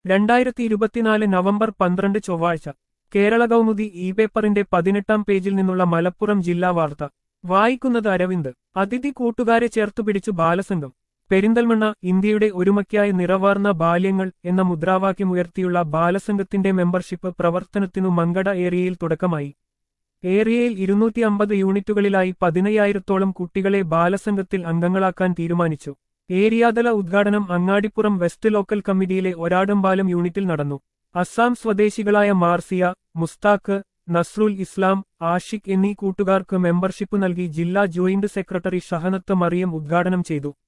രണ്ടായിരത്തി ഇരുപത്തിനാല് നവംബർ പന്ത്രണ്ട് ചൊവ്വാഴ്ച കേരള കൗമുദി ഇ പേപ്പറിന്റെ പതിനെട്ടാം പേജിൽ നിന്നുള്ള മലപ്പുറം ജില്ലാ വാർത്ത വായിക്കുന്നത് അരവിന്ദ് അതിഥി കൂട്ടുകാരെ ചേർത്തുപിടിച്ചു ബാലസംഘം പെരിന്തൽമണ്ണ ഇന്ത്യയുടെ ഒരുമയ്ക്കായി നിറവാർന്ന ബാല്യങ്ങൾ എന്ന മുദ്രാവാക്യം ഉയർത്തിയുള്ള ബാലസംഘത്തിന്റെ മെമ്പർഷിപ്പ് പ്രവർത്തനത്തിനു മങ്കട ഏരിയയിൽ തുടക്കമായി ഏരിയയിൽ ഇരുന്നൂറ്റി അമ്പത് യൂണിറ്റുകളിലായി പതിനയ്യായിരത്തോളം കുട്ടികളെ ബാലസംഘത്തിൽ അംഗങ്ങളാക്കാൻ തീരുമാനിച്ചു ഏരിയാതല ഉദ്ഘാടനം അങ്ങാടിപ്പുറം വെസ്റ്റ് ലോക്കൽ കമ്മിറ്റിയിലെ ഒരാടമ്പാലം യൂണിറ്റിൽ നടന്നു അസ്സാം സ്വദേശികളായ മാർസിയ മുസ്താഖ് നസ്രുൽ ഇസ്ലാം ആഷിഖ് എന്നീ കൂട്ടുകാർക്ക് മെമ്പർഷിപ്പ് നൽകി ജില്ലാ ജോയിന്റ് സെക്രട്ടറി ഷഹനത്ത് മറിയം ഉദ്ഘാടനം ചെയ്തു